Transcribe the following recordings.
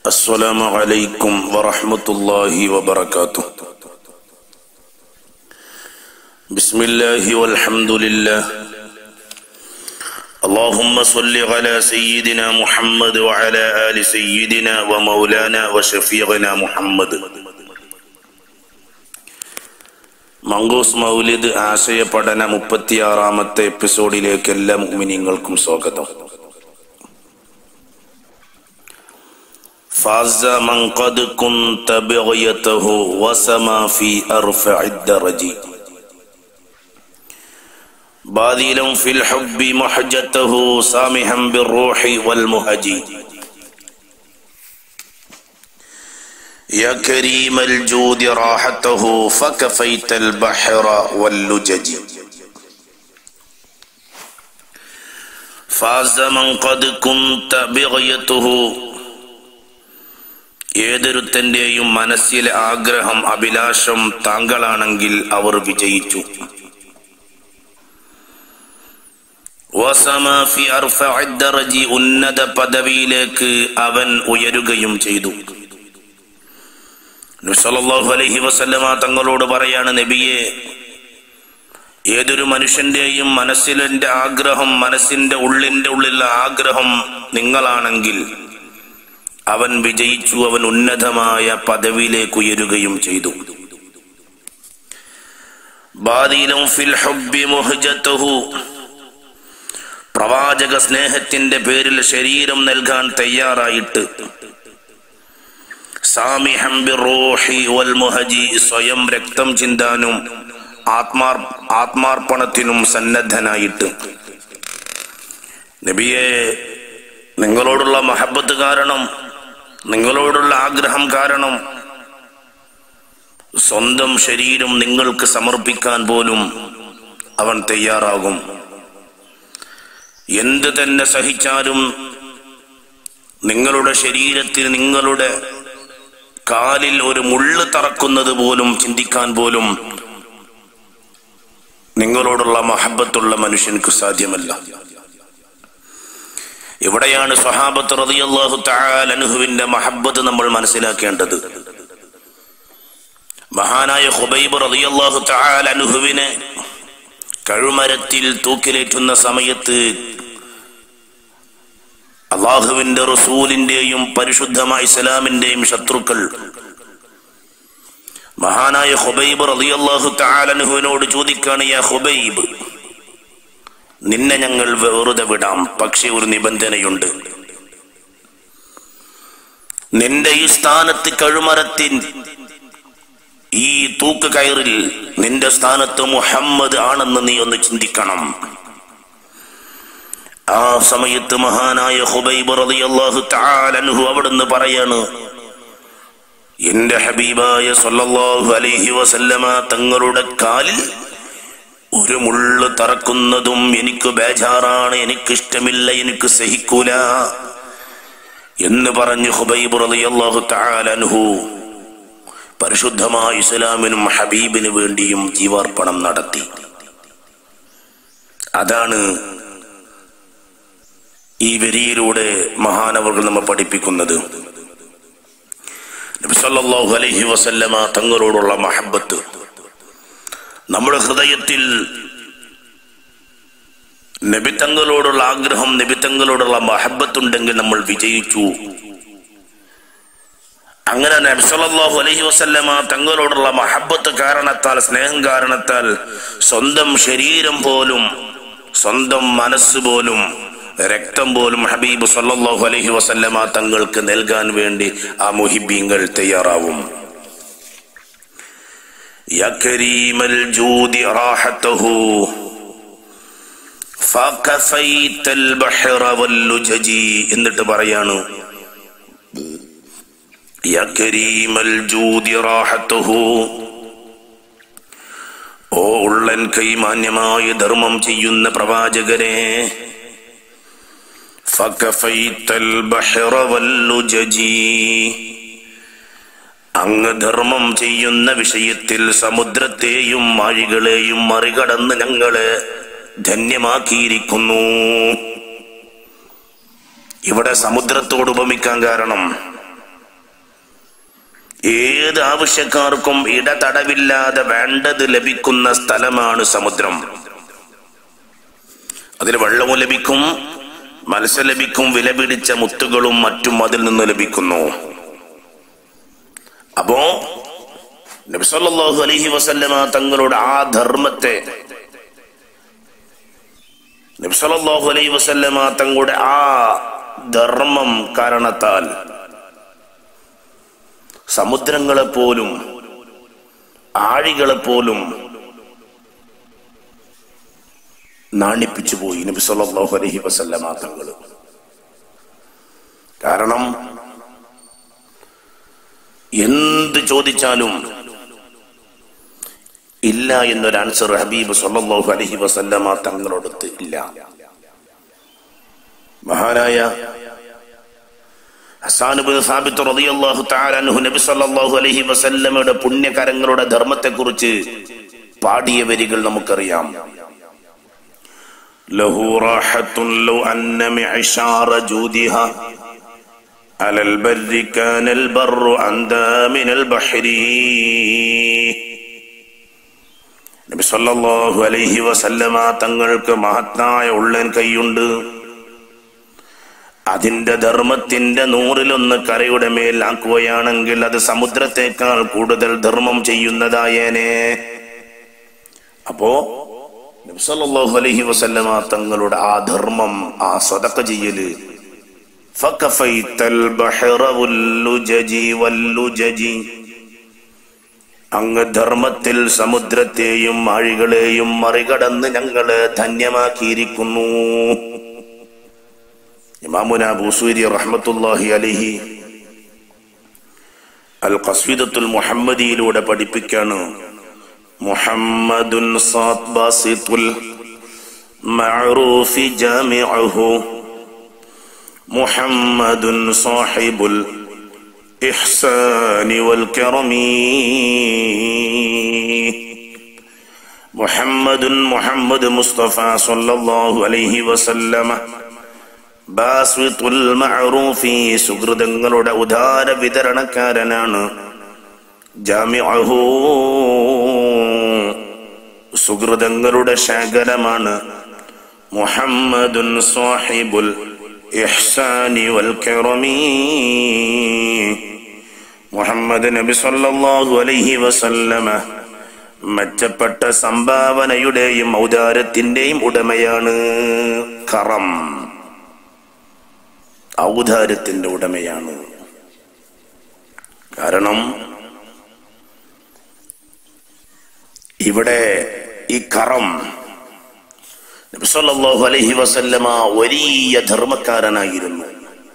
السلام عليكم ورحمة الله وبركاته بسم الله والحمد لله اللهم صل على سيدنا محمد وعلى آل سيدنا ومولانا وشفيعنا محمد mongoose മൗലിദ് ആശയ പഠന മുപ്പത്തിയാറാമത്തെ എപ്പിസോഡിലേക്ക് എല്ലാ മുഅ്മിനീങ്ങൾക്കും സ്വാഗതം فاز من قد كنت بغيته وسما في أرفع الدرج باذلا في الحب محجته سامحا بالروح والمهج يا كريم الجود راحته فكفيت البحر واللجج فاز من قد كنت بغيته ഏതൊരുത്തന്റെയും മനസ്സിലെ ആഗ്രഹം അഭിലാഷം താങ്കളാണെങ്കിൽ അവർ വിജയിച്ചു വസമാഫി അർഫഅദ്ദറജി ഉന്നത പദവിയിലേക്ക് അവൻ ഉയരുകയും ചെയ്തു നബിസല്ലല്ലാഹു അലൈഹി വസല്ലമ തങ്ങളോട് പറയാണ് നബിയെ ഏതൊരു മനുഷ്യന്റെയും മനസ്സിലെ ആഗ്രഹം മനസ്സിന്റെ ഉള്ളിന്റെ ഉള്ളിലുള്ള ആഗ്രഹം നിങ്ങളാണെങ്കിൽ അവൻ വിജയിച്ചു അവൻ ഉന്നതമായ പദവിയിലേക്ക് ഉയരുകയും ചെയ്തു ബാദിലും ഫിൽ ഹുബ്ബി മുഹ്ജത്തുഹു പ്രവാചക സ്നേഹത്തിന്റെ പേരിൽ ശരീരം നൽകാൻ തയ്യാറായിട്ട് സാമിഹം ബിറൂഹി വൽ മുഹജി സ്വയം രക്തം ചിന്താനും ആത്മാർ ആത്മാർപ്പണത്തിനും സന്നദ്ധനായിട്ട് നബിയെ നിങ്ങളോടുള്ള മഹബത്ത് കാരണം നിങ്ങളോടുള്ള ആഗ്രഹം കാരണം സ്വന്തം ശരീരം നിങ്ങൾക്ക് സമർപ്പിക്കാൻ പോലും അവൻ തയ്യാറാകും എന്ത് തന്നെ സഹിച്ചാലും നിങ്ങളുടെ ശരീരത്തിൽ നിങ്ങളുടെ കാലിൽ ഒരു മുള്ള് തറക്കുന്നത് പോലും ചിന്തിക്കാൻ പോലും നിങ്ങളോടുള്ള മഹബത്തുള്ള മനുഷ്യൻക്ക് സാധ്യമല്ല ഇവിടെയാണ് സ്വഹാബത്ത് റളിയല്ലാഹു തആല അൻഹുവിന്റെ മഹബ്ബത്ത് നമ്മൾ മനസ്സിലാക്കേണ്ടത് മഹാനായ ഹുബൈബ് റളിയല്ലാഹു തആല അൻഹുവിനെ കഴുമരത്തിൽ തൂക്കിലേറ്റുന്ന സമയത്ത് അള്ളാഹുവിന്റെ റസൂലിന്റെയും പരിശുദ്ധമായ ഇസ്ലാമിന്റെയും ശത്രുക്കൾ മഹാനായ ഹുബൈബ് റളിയല്ലാഹു തആല അൻഹുവിനോട് ചോദിക്കാണ് യാ ഹുബൈബ് നിന്നെ ഞങ്ങൾ വെറുതെ വിടാം പക്ഷെ ഒരു നിബന്ധനയുണ്ട് നിന്റെ ഈ സ്ഥാനത്ത് കഴുമരത്തിൻ ഈ തൂക്ക് കയറിൽ നിന്റെ സ്ഥാനത്ത് മുഹമ്മദ് ആണെന്ന് നീ ഒന്ന് ചിന്തിക്കണം ആ സമയത്ത് മഹാനായ ഹുബൈബ് റളിയല്ലാഹു തആല അൻഹു അവിടുന്ന് പറയാണ് എന്റെ ഹബീബായ സല്ലല്ലാഹു അലൈഹി വസല്ലമ തങ്ങളുടെ കാലിൽ ഒരു മുള്ളു തറക്കുന്നതും എനിക്ക് ബേജാറാണ് എനിക്കിഷ്ടമില്ല എനിക്ക് സഹിക്കൂല എന്ന് പറഞ്ഞു ഹുബൈബ് റളിയല്ലാഹു തആല അൻഹു പരിശുദ്ധമായ ഇസ്ലാമിനും ഹബീബിന് വേണ്ടിയും ജീവാർപ്പണം നടത്തി അതാണ് ഈ വരിയിലൂടെ മഹാനവർകൾ നമ്മൾ പഠിപ്പിക്കുന്നത് നബി സല്ലല്ലാഹു അലൈഹി വസല്ലമ തങ്ങളോടുള്ള മഹബത്ത് നമ്മുടെ ഹൃദയത്തിൽ നബിത്തങ്ങളോടുള്ള ആഗ്രഹം നബിത്തങ്ങളോടുള്ള മഹബത്തുണ്ടെങ്കിൽ നമ്മൾ വിജയിച്ചു അങ്ങനെ നബ്സലാഹു അലഹി വസല്ലമ തങ്ങളോടുള്ള മഹബത്ത് കാരണത്താൽ സ്നേഹം കാരണത്താൽ സ്വന്തം ശരീരം പോലും സ്വന്തം മനസ്സ് പോലും രക്തം പോലും ഹബീബ് സല്ലല്ലാഹു അലൈഹി വസല്ലമ തങ്ങൾക്ക് നൽകാൻ വേണ്ടി ആ മുഹിബീങ്ങൾ തയ്യാറാവും يا كريم الجود راحته فكفيت البحر واللجج എന്നിട്ട് പറയാണ് يا كريم الجود راحته ഓ ഉള്ളൻ കൈമാന്യമായ ധർമ്മം ചെയ്യുന്ന പ്രവാചകരെ فكفيت البحر واللجج അങ്ങ് ധർമ്മം ചെയ്യുന്ന വിഷയത്തിൽ സമുദ്രത്തെയും മാഴികളെയും മറികടന്ന് ഞങ്ങളെ ധന്യമാക്കിയിരിക്കുന്നു ഇവിടെ സമുദ്രത്തോട് ഉപമിക്കാൻ കാരണം ഏത് ആവശ്യക്കാർക്കും ഇടതടവില്ലാതെ വേണ്ടത് ലഭിക്കുന്ന സ്ഥലമാണ് സമുദ്രം അതിൽ വെള്ളവും ലഭിക്കും മത്സ്യം ലഭിക്കും വില പിടിച്ച മുത്തുകളും മറ്റും അതിൽ നിന്ന് ലഭിക്കുന്നു അപ്പോ നബിസല്ലാഹു അലഹി വസല്ലമ തങ്ങളുടെ ആ ധർമ്മത്തെ നബിസല്ലാഹു അലൈഹി വസല്ലമ തങ്ങളുടെ ആ ധർമ്മം കാരണത്താൽ സമുദ്രങ്ങളെ പോലും ആഴികളെ പോലും നാണിപ്പിച്ചു പോയി നബി സല്ലല്ലാഹു അലൈഹി വസല്ലമ തങ്ങൾ കാരണം എന്ത് ചോദിച്ചാലും ഇല്ല എന്നൊരു ആൻസർ ഹബീബ് സല്ലല്ലാഹു അലൈഹി വസല്ലമ തങ്ങളോടത്ത് ഇല്ല മഹാനായ ഹസാനുബിൻ സാബിത്ത് റളിയല്ലാഹു തആല അൻഹു നബി സല്ലല്ലാഹു അലൈഹി വസല്ലമയുടെ പുണ്യകരങ്ങളുടെ ധർമ്മത്തെക്കുറിച്ച് പാടിയ വരികൾ നമുക്കറിയാം له راحة لو أن معشار جودها على البر كان البر أندى من البحر നബി സല്ലല്ലാഹു അലൈഹി വസല്ലമ തങ്ങൾക്ക് മഹത്തായ ഉള്ളൻ കൈയുണ്ട് അതിന്റെ ധർമ്മത്തിന്റെ നൂറിലൊന്ന് കരയുടെ മേൽ ആക്കുകയാണെങ്കിൽ അത് സമുദ്രത്തെക്കാൾ കൂടുതൽ ധർമ്മം ചെയ്യുന്നതായേനെ അപ്പോ നബ്സല്ലാഹു അലൈഹി വസല്ലമ തങ്ങളുടെ ആ ധർമ്മം ആ സ്വതക്ക ചെയ്യല് ഫകഫൈത്തൽ ബഹറ വല്ലുജജി വല്ലുജജി അങ്ങ് ധർമ്മത്തിൽ സമുദ്രത്തെയും ആഴികളെയും മറികടന്ന് ഞങ്ങള് ധന്യമാക്കിയിരിക്കുന്നു ഇമാമുന ബൂസൂരി റഹ്മത്തുല്ലാഹി അലിഹി അൽ ഖസ്വിദത്തുൽ മുഹമ്മദിയിലൂടെ പഠിപ്പിക്കാണ് മുഹമ്മദുൻ സാത് ബാസിത്തുൽ മഅറൂഫി ജാമിഉഹു മുഹമ്മദുൻ സാഹിബുൽ ഇഹ്സാനി വൽ കറമി മുഹമ്മദുൻ മുഹമ്മദ് മുസ്തഫ സല്ലല്ലാഹു അലൈഹി വസല്ലമ ബാസ്വിത്തുൽ മഅറൂഫി സുഹൃതങ്ങളുടെ ഉദാര വിതരണക്കാരനാണ് ജാമിഅഹു സുഹൃതങ്ങളുടെ ശേഖരമാണ് മുഹമ്മദുൻ സാഹിബുൽ ഇഹ്സാനി വൽ കറമി മുഹമ്മദ് നബി സല്ലല്ലാഹു അലൈഹി വസല്ലമ മെച്ചപ്പെട്ട സംഭാവനയുടെയും ഔദാരത്തിന്റെയും ഉടമയാണ് കറം ഔദാര്യത്തിന്റെ ഉടമയാണ് കാരണം ഇവിടെ ഈ കറം നബിസല്ലാഹു അലൈഹി വസല്ലമ വലിയ ധർമ്മക്കാരനായിരുന്നു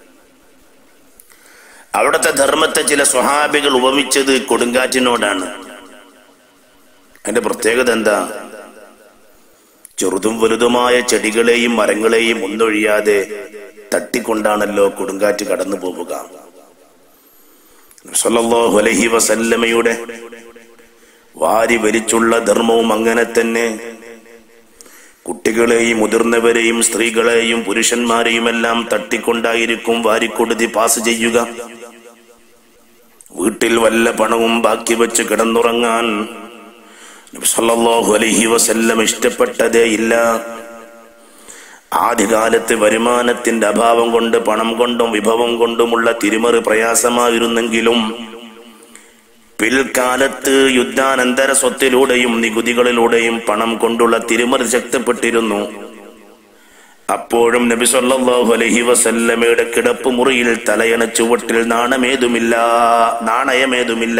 അവിടുത്തെ ധർമ്മത്തെ ചില സ്വഹാബികൾ ഉപമിച്ചത് കൊടുങ്കാറ്റിനോടാണ് അതിന്റെ പ്രത്യേകത എന്താ ചെറുതും വലുതുമായ ചെടികളെയും മരങ്ങളെയും ഒന്നൊഴിയാതെ തട്ടിക്കൊണ്ടാണല്ലോ കൊടുങ്കാറ്റ് കടന്നു പോവുക സല്ലല്ലാഹു അലൈഹി വസല്ലമയുടെ വാരി വലിച്ചുള്ള ധർമ്മവും അങ്ങനെ തന്നെ കുട്ടികളെയും മുതിർന്നവരെയും സ്ത്രീകളെയും പുരുഷന്മാരെയും എല്ലാം തട്ടിക്കൊണ്ടായിരിക്കും വാരിക്കൊടുതി പാസ് ചെയ്യുക വീട്ടിൽ വല്ല പണവും ബാക്കി വെച്ച് കിടന്നുറങ്ങാൻ നബി സല്ലല്ലാഹു അലൈഹി വസല്ലം ഇഷ്ടപ്പെട്ടതേ ഇല്ല ആദ്യകാലത്ത് വരുമാനത്തിന്റെ അഭാവം കൊണ്ട് പണം കൊണ്ടും വിഭവം കൊണ്ടുമുള്ള തിരിമറി പ്രയാസമായിരുന്നെങ്കിലും പിൽക്കാലത്ത് യുദ്ധാനന്തര സ്വത്തിലൂടെയും നികുതികളിലൂടെയും പണം കൊണ്ടുള്ള തിരിമറി ശക്തിപ്പെട്ടിരുന്നു അപ്പോഴും നബി സല്ലല്ലാഹു അലൈഹി വസല്ലമയുടെ കിടപ്പ് മുറിയിൽ തലയണ ചുവട്ടിൽ നാണമേതുമില്ല നാണയമേതുമില്ല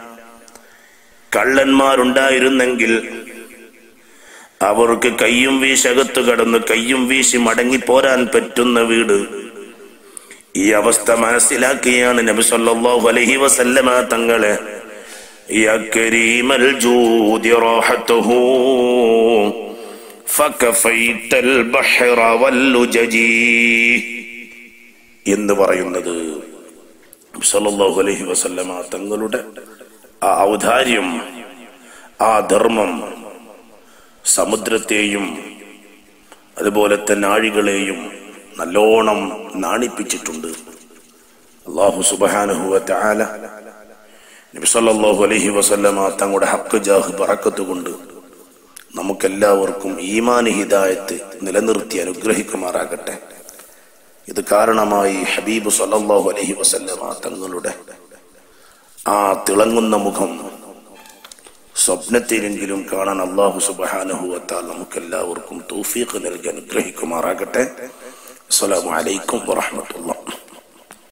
കള്ളന്മാരുണ്ടായിരുന്നെങ്കിൽ അവർക്ക് കയ്യും വീശകത്തു കടന്ന് കയ്യും വീശി മടങ്ങിപ്പോരാൻ പറ്റുന്ന വീട് ഈ അവസ്ഥ മനസ്സിലാക്കിയാണ് നബി സല്ലല്ലാഹു അലൈഹി വസല്ലമ തങ്ങളെ യാ കരീമൽ ജൂദി റാഹത്തുഹു ഫകഫൈതൽ ബഹ്റ വല്ലുജജി എന്ന് പറയുന്നത് നബി സല്ലല്ലാഹു അലൈഹി വസല്ലമ തങ്ങളുടെ ആ ഔദാര്യം ആ ധർമ്മം സമുദ്രത്തെയും അതുപോലെ തന്നെ ആഴികളെയും നല്ലോണം നാണിപ്പിച്ചിട്ടുണ്ട് അള്ളാഹു സുബാനഹുവ ആല നബി സല്ലല്ലാഹു അലൈഹി വസല്ലമ തങ്ങളുടെ ഹക്ക് ജാഹ് ബറക്കത്ത് കൊണ്ട് നമുക്കെല്ലാവർക്കും ഈമാൻ ഹിദായത്ത് നിലനിർത്തി അനുഗ്രഹിക്കുമാറാകട്ടെ ഇത് കാരണമായി ഹബീബ് സല്ലല്ലാഹു അലൈഹി വസല്ലമ തങ്ങളുടെ ആ തിളങ്ങുന്ന മുഖം സ്വപ്നത്തിലെങ്കിലും കാണാൻ അള്ളാഹു സുബഹാനഹുവത്താൽ നമുക്കെല്ലാവർക്കും തൗഫീഖ് നൽകി അനുഗ്രഹിക്കുമാറാകട്ടെ അസ്സലാമു അലൈക്കും വറഹ്മത്തുള്ളാഹി